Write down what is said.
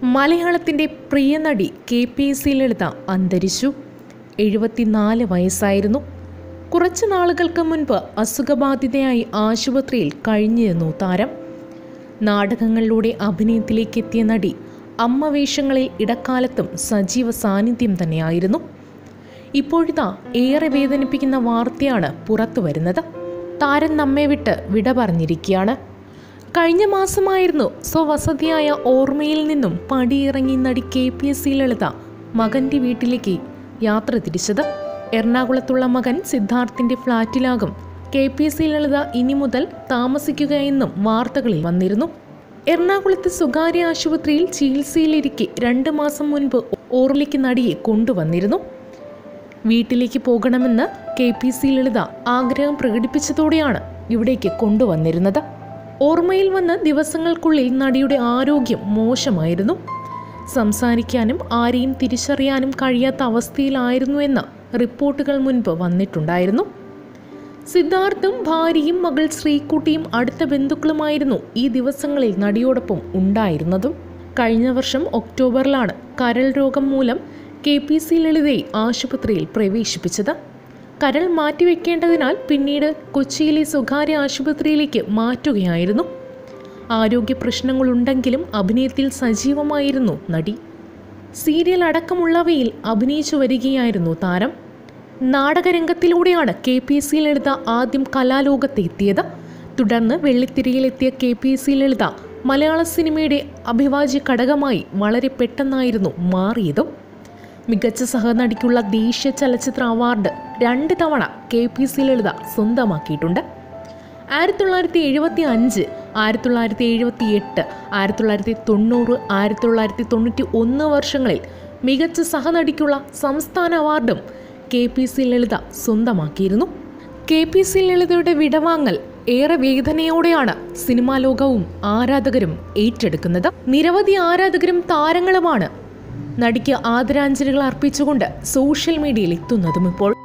മലയാളത്തിൻ്റെ പ്രിയ നടി K P S C Lalitha അന്തരിച്ചു എഴുപത്തിനാല് വയസ്സായിരുന്നു കുറച്ചു നാളുകൾക്ക് മുൻപ് അസുഖബാധിതയായി ആശുപത്രിയിൽ കഴിഞ്ഞിരുന്നു താരം നാടകങ്ങളിലൂടെ അഭിനയത്തിലേക്ക് എത്തിയ നടി അമ്മ വേഷങ്ങളിൽ ഇടക്കാലത്തും സജീവ സാന്നിധ്യം തന്നെയായിരുന്നു ഇപ്പോഴിതാ ഏറെ വേദനിപ്പിക്കുന്ന വാർത്തയാണ് പുറത്തു വരുന്നത് താരം നമ്മെ വിട്ട് വിട പറഞ്ഞിരിക്കുകയാണ് കഴിഞ്ഞ മാസമായിരുന്നു സ്വവസതിയായ ഓർമ്മയിൽ നിന്നും പടിയിറങ്ങി നടി K P S C Lalitha മകന്റെ വീട്ടിലേക്ക് യാത്ര തിരിച്ചത് എറണാകുളത്തുള്ള മകൻ സിദ്ധാർത്ഥിന്റെ ഫ്ളാറ്റിലാകും K P S C Lalitha ഇനി മുതൽ താമസിക്കുക എന്നും വാർത്തകളിൽ വന്നിരുന്നു എറണാകുളത്ത് സ്വകാര്യ ആശുപത്രിയിൽ ചികിത്സയിലിരിക്കെ രണ്ട് മാസം മുൻപ് ഓർമ്മയ്ക്ക് നടിയെ കൊണ്ടുവന്നിരുന്നു വീട്ടിലേക്ക് പോകണമെന്ന് കെ പി സി ലളിത ആഗ്രഹം പ്രകടിപ്പിച്ചതോടെയാണ് ഇവിടേക്ക് കൊണ്ടുവന്നിരുന്നത് ഓർമ്മയിൽ വന്ന ദിവസങ്ങൾക്കുള്ളിൽ നടിയുടെ ആരോഗ്യം മോശമായിരുന്നു സംസാരിക്കാനും ആരെയും തിരിച്ചറിയാനും കഴിയാത്ത അവസ്ഥയിലായിരുന്നു എന്ന റിപ്പോർട്ടുകൾ മുൻപ് വന്നിട്ടുണ്ടായിരുന്നു സിദ്ധാർത്ഥും ഭാര്യയും മകൾ ശ്രീകുട്ടിയും അടുത്ത ബന്ധുക്കളുമായിരുന്നു ഈ ദിവസങ്ങളിൽ നടിയോടൊപ്പം ഉണ്ടായിരുന്നതും കഴിഞ്ഞ വർഷം ഒക്ടോബറിലാണ് കരൾ രോഗം മൂലം കെ പി സി ലളിതയെ ആശുപത്രിയിൽ പ്രവേശിപ്പിച്ചത് കരൾ മാറ്റിവെക്കേണ്ടതിനാൽ പിന്നീട് കൊച്ചിയിലെ സ്വകാര്യ ആശുപത്രിയിലേക്ക് മാറ്റുകയായിരുന്നു ആരോഗ്യ പ്രശ്നങ്ങളുണ്ടെങ്കിലും അഭിനയത്തിൽ സജീവമായിരുന്നു നടി സീരിയൽ അടക്കമുള്ളവയിൽ അഭിനയിച്ചു വരികയായിരുന്നു താരം നാടകരംഗത്തിലൂടെയാണ് കെ പി സി ലളിത ആദ്യം കലാലോകത്ത് എത്തിയത് തുടർന്ന് വെള്ളിത്തിരയിലെത്തിയ കെ പി സി ലളിത മലയാള സിനിമയുടെ അഭിവാജ്യ ഘടകമായി വളരെ പെട്ടെന്നായിരുന്നു മാറിയതും മികച്ച സഹനടിക്കുള്ള ദേശീയ ചലച്ചിത്ര അവാർഡ് രണ്ട് തവണ കെ പി സി ലളിത സ്വന്തമാക്കിയിട്ടുണ്ട് ആയിരത്തി തൊള്ളായിരത്തി എഴുപത്തി അഞ്ച് ആയിരത്തി തൊള്ളായിരത്തി എഴുപത്തി എട്ട് ആയിരത്തി തൊള്ളായിരത്തി തൊണ്ണൂറ് ആയിരത്തി തൊള്ളായിരത്തി തൊണ്ണൂറ്റി ഒന്ന് വർഷങ്ങളിൽ മികച്ച സഹനടിക്കുള്ള സംസ്ഥാന അവാർഡും കെ പി സി ലളിത സ്വന്തമാക്കിയിരുന്നു കെ പി സി ലളിതയുടെ വിടവാങ്ങൽ ഏറെ വേദനയോടെയാണ് സിനിമാ ലോകവും ആരാധകരും ഏറ്റെടുക്കുന്നത് നിരവധി ആരാധകരും താരങ്ങളുമാണ് നടിക്ക് ആദരാഞ്ജലികൾ അർപ്പിച്ചുകൊണ്ട് സോഷ്യൽ മീഡിയയിൽ എത്തുന്നതും ഇപ്പോൾ